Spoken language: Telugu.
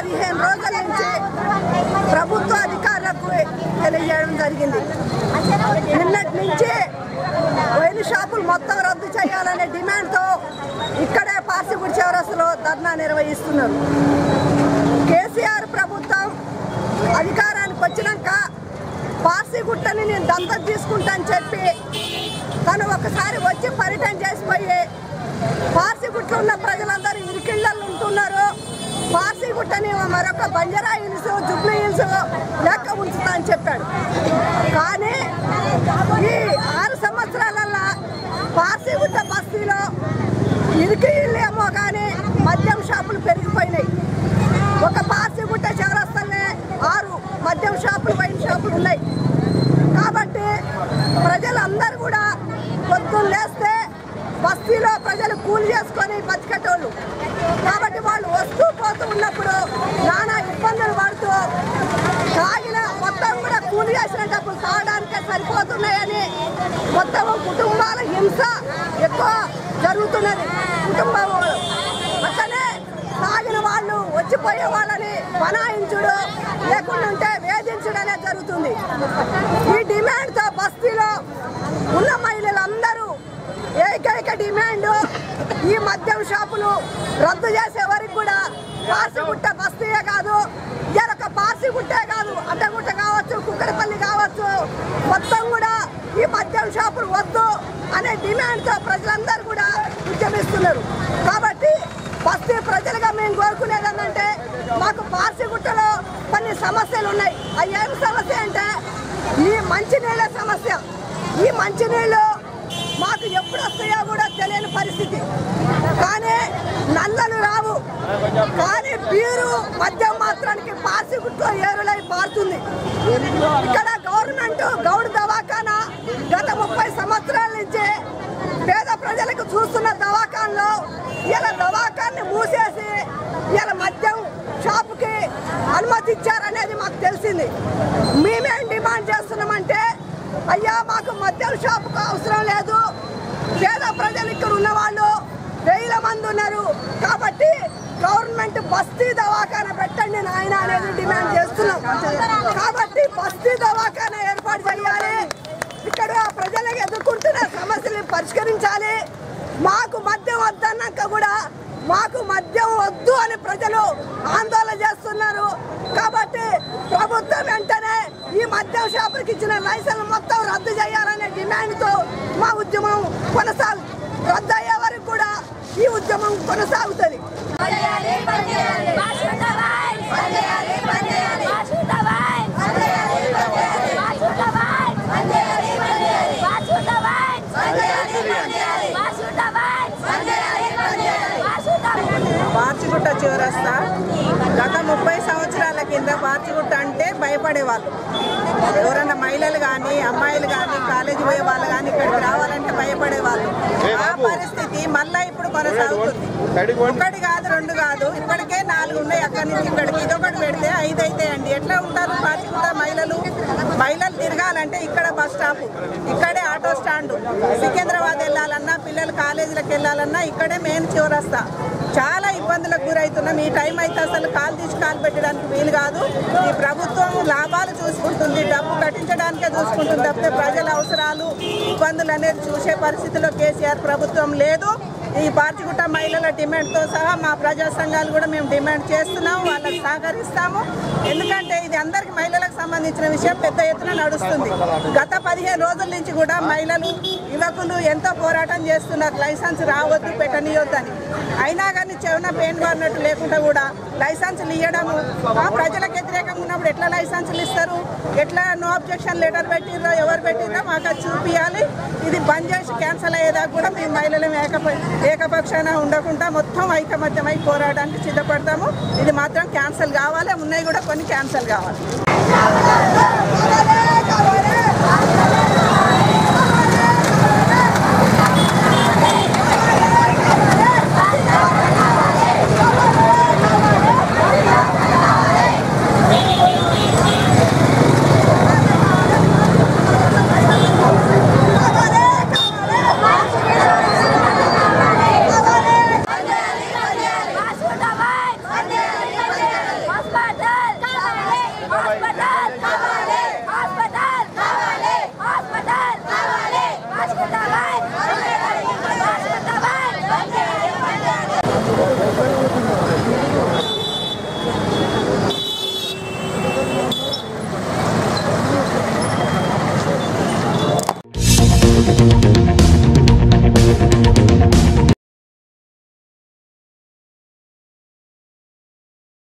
పదిహేను రోజుల నుంచి ప్రభుత్వ అధికారులకు తెలియజేయడం జరిగింది నిన్నటి నుంచి వైన్ షాపులు మొత్తం రద్దు చేయాలనే డిమాండ్తో ఇక్కడే పార్సిగుడి చౌరస్సులో ధర్నా నిర్వహిస్తున్నారు కేసీఆర్ ప్రభుత్వం అధికారానికి వచ్చినాక పార్సిగుట్టని నేను దత్తత తీసుకుంటా అని చెప్పి తను ఒకసారి వచ్చి పర్యటన చేసిపోయి పార్సిగుట్లో ఉన్న ప్రజలందరూ ఇరికిళ్ళల్లో ఉంటున్నారు పార్సిగుట్టని మరొక బంజరా హిల్స్ జుబ్లీ హిల్స్ లెక్క ఉంచుతా అని చెప్పాడు కానీ ఈ ఆరు సంవత్సరాలల్లా పార్సిగుట్ట బస్తీలో ఇరికి ఇల్లేమో కానీ మద్యం షాపులు పెరిగిపోయినాయి ఒక పార్సిగుట్ట చౌరస్తల్నే ఆరు మద్యం షాపులు వైన్ షాపులు ఉన్నాయి కాబట్టి ప్రజలందరూ కూడా పొద్దున్న లేస్తే బస్తీలో ప్రజలు కూలి చేసుకొని బతికేటోళ్ళు కాబట్టి వాళ్ళు వస్తూ పోతూ ఉన్నప్పుడు నానా ఇబ్బందులు పడుతూ తాగిన మొత్తం కూడా కూలి చేసిన డబ్బులు తాగడానికే సరిపోతున్నాయని మొత్తం కుటుంబాల హింస ఎక్కువ జరుగుతున్నది కుటుంబం అట్లనే తాగిన వాళ్ళు వచ్చిపోయే వాళ్ళని బనాయించుడు లేకుండా ఉంటే వేధించడం అనేది జరుగుతుంది ఈ డిమాండ్తో బస్తీలో ఉన్న మహిళలందరూ ఏకైక డిమాండ్ ఈ మద్యం షాపులు రద్దు చేసే వరకు కూడా పార్సిగుట్ట బస్తీయే కాదు ఇరొక పార్సిగుట్టే కాదు అడ్డగుట్ట కావచ్చు కుక్కరపల్లి కావచ్చు మొత్తం కూడా ఈ మద్యం షాపులు వద్దు అనే డిమాండ్తో ప్రజలందరూ కూడా ఉద్యమిస్తున్నారు కాబట్టి బస్తీ ప్రజలుగా మేము కోరుకునేది ఏంటంటే మాకు పార్సిగుట్టలో కొన్ని సమస్యలు ఉన్నాయి అవి ఏం సమస్య అంటే ఈ మంచినీళ్ళ సమస్య ఈ మంచినీళ్ళు మాకు ఎప్పుడు వస్తాయో కూడా తెలియని పరిస్థితి కానీ నల్లలు రావు కానీ బీరు మద్యం మాత్రానికి పార్సిగుట్లో ఏరులై పారుతుంది ఇక్కడ గవర్నమెంట్ గౌడ్ దవాఖానా గత ముప్పై సంవత్సరాల నుంచి పేద ప్రజలకు చూస్తున్న దవాఖానలో ఇలా దవాఖాన్ని మూసేసి ఇలా మద్యం షాపుకి అనుమతి ఇచ్చారనేది మాకు తెలిసింది మేమేం డిమాండ్ చేస్తున్నామంటే అయ్యా మాకు మద్యం షాపుకు అవసరం లేదు పేద ప్రజలు ఇక్కడ ఉన్న వాళ్ళు వేల మంది ఉన్నారు కాబట్టి గవర్నమెంట్ బస్తీ దవాఖాన పెట్టండి నాయన అనేది డిమాండ్ చేస్తున్నాం కాబట్టి బస్తీ దవాఖాన ఏర్పాటు చేయాలి ఇక్కడ ప్రజలకు ఎదుర్కొంటున్న సమస్యలు పరిష్కరించాలి మాకు మద్యం వద్దన్నాక కూడా మాకు మద్యం వద్దు అని ప్రజలు ఆందోళన చేస్తున్నారు కాబట్టి ప్రభుత్వం వెంటనే ఈ మద్యం షాపులకు ఇచ్చిన లైసెన్స్ మొత్తం రద్దు చేయాలనే డిమాండ్తో మా ఉద్యమం కొనసాగు రద్దు అయ్యే వరకు కూడా ఈ ఉద్యమం కొనసాగుతుంది పార్చిగుట్ట చివరస్తా గత ముప్పై సంవత్సరాల కింద పార్చిగుట్ట అంటే భయపడేవాళ్ళు ఎవరన్నా మహిళలు కానీ అమ్మాయిలు కానీ కాలేజీ పోయే వాళ్ళు కానీ ఇక్కడికి రావాలంటే భయపడేవాళ్ళు ఆ పరిస్థితి మళ్ళా ఇప్పుడు కొనసాగుతుంది ఒకటి కాదు రెండు కాదు ఇప్పటికే నాలుగు ఉన్నాయి అక్కడి నుంచి ఇక్కడికి ఇదొకటి పెడితే ఐదు అయితే అండి ఎట్లా ఉంటారు పార్చిగుట్ట మహిళలు మహిళలు తిరగాలంటే ఇక్కడ బస్ స్టాప్ ఇక్కడే ఆటో స్టాండ్ సికింద్రాబాద్ వెళ్ళాలన్నా పిల్లలు కాలేజీలకు వెళ్ళాలన్నా ఇక్కడే మెయిన్ చివరస్తా చాలా ఇబ్బందులకు గురవుతున్నాం ఈ టైం అయితే అసలు కాలు తీసి కాలు పెట్టడానికి వీలు కాదు ఈ ప్రభుత్వం లాభాలు చూసుకుంటుంది డబ్బు కట్టించడానికే చూసుకుంటుంది తప్పితే ప్రజల అవసరాలు ఇబ్బందులు అనేది చూసే పరిస్థితిలో కేసీఆర్ ప్రభుత్వం లేదు ఈ పార్చిగుట్ట మహిళల డిమాండ్తో సహా మా ప్రజా సంఘాలు కూడా మేము డిమాండ్ చేస్తున్నాము వాళ్ళకి సహకరిస్తాము ఎందుకంటే ఇది అందరికి మహిళలకు సంబంధించిన విషయం పెద్ద ఎత్తున నడుస్తుంది గత పదిహేను రోజుల నుంచి కూడా మహిళలు యువకులు ఎంతో పోరాటం చేస్తున్నారు లైసెన్స్ రావద్దు పెట్టనీయొద్దని అయినా కానీ చెవున పెయిన్ అన్నట్టు లేకుండా కూడా లైసెన్సులు ఇవ్వడము ఆ ప్రజలకు వ్యతిరేకంగా ఉన్నప్పుడు ఎట్లా లైసెన్సులు ఇస్తారు ఎట్లా నో అబ్జెక్షన్ లెటర్ పెట్టిర్రో ఎవరు పెట్టిర్రో మాకు అది చూపించాలి ఇది బంద్ చేసి క్యాన్సల్ అయ్యేదాకా కూడా మేము మహిళలు ఏకప ఏకపక్షాన ఉండకుండా మొత్తం ఐకమత్యమై పోరాటానికి సిద్ధపడతాము ఇది మాత్రం క్యాన్సల్ కావాలి ఉన్నాయి కూడా కొన్ని క్యాన్సల్ కావాలి